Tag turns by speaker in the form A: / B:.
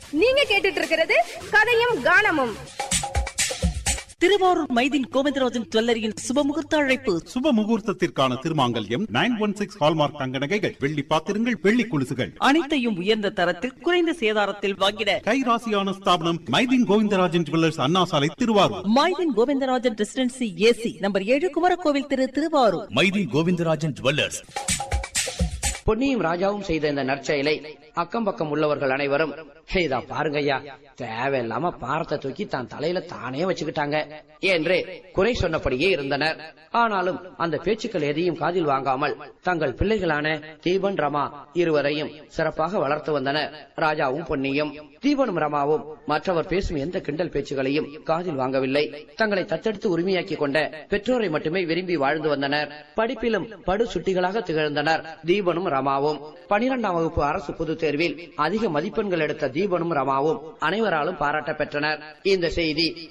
A: நீங்க கேட்டுட்டு இருக்கிறது கதையும் கானமும்
B: திருவாரூர் மைதின் கோவிந்தராஜன் ஜுவல்லரியின் சுபமுகூர்த்த அழைப்பு
C: சுப முகூர்த்தத்திற்கான திருமாங்கல்யம் நைன் ஒன் சிக்ஸ் ஹால்மார்க் தங்க நகைகள் வெள்ளி பாத்திரங்கள் வெள்ளி கொலுசுகள்
B: அனைத்தையும் உயர்ந்த தரத்தில் குறைந்த சேதாரத்தில் வாங்கிட
C: கைராசியான ஸ்தாபனம் மைதின் கோவிந்தராஜன் ஜுவல்லர்ஸ் அண்ணா சாலை Thiruvarur
B: Maidin Govindarajan residency AC number ஏழு குமரகோவில் திரு திருவாரூர்
D: மைதி கோவிந்தராஜன் ஜுவல்லர்ஸ்
E: பொன்னியும் ராஜாவும் செய்த இந்த நற்செயலை அக்கம் பக்கம் உள்ளவர்கள் அனைவரும் இதா பாருங்கய்யா தேவையில்லாம பாரத்தை தூக்கி தான் தலையில தானே வச்சுக்கிட்டாங்க என்று குறை சொன்னபடியே இருந்தனர் ஆனாலும் அந்த பேச்சுக்கள் எதையும் காதில் வாங்காமல் தங்கள் பிள்ளைகளான தீபன் ரமா இருவரையும் சிறப்பாக வளர்த்து வந்தனர் ராஜாவும் பொன்னியும் தீபனும் ரமாவும் மற்றவர் பேசும் எந்த கிண்டல் பேச்சுகளையும் காதில் வாங்கவில்லை தங்களை தத்தெடுத்து உரிமையாக்கி கொண்ட பெற்றோரை மட்டுமே விரும்பி வாழ்ந்து வந்தனர் படிப்பிலும் படு சுட்டிகளாக திகழ்ந்தனர் தீபனும் ரமாவும் பனிரெண்டாம் வகுப்பு அரசு பொதுத் தேர்வில் அதிக மதிப்பெண்கள் எடுத்த தீபனும் ரமாவும் அனைவராலும் பாராட்ட பெற்றனர் இந்த செய்தி